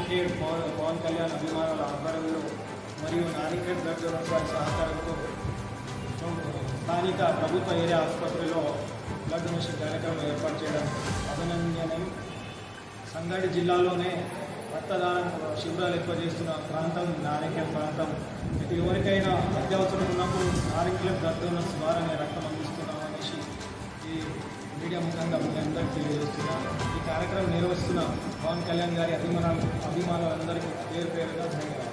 advocate Pawan Pawan Kalyan అభిమానుల ఆధ్వర్యంలో మరియు నానికేట్ బ్లడ్ డొనేషన్ వారి సహకారంతో స్థానిక ప్రభుత్వ ఏరియా ఆసుపత్రిలో బ్లడ్ డొనేషన్ కార్యక్రమం ఏర్పాటు చేయడం అభినందనీయం సంగారెడ్డి జిల్లాలోనే రక్తదానం శిబిరాలు ఎక్కువ చేస్తున్న ప్రాంతం నారికేల్ ప్రాంతం ఇటు ఎవరికైనా అత్యవసరం ఉన్నప్పుడు నారికేల్ బ్లడ్ డోనర్స్ ద్వారానే రక్తం అందిస్తున్నాం అనేసి ఈ మీడియా ముఖంగా మీ అందరికీ తెలియజేస్తున్నాం ఈ కార్యక్రమం నిర్వహిస్తున్న పవన్ కళ్యాణ్ గారి అభిమానులు అభిమానులందరికీ పేరు పేరుగా ధన్యవాదాలు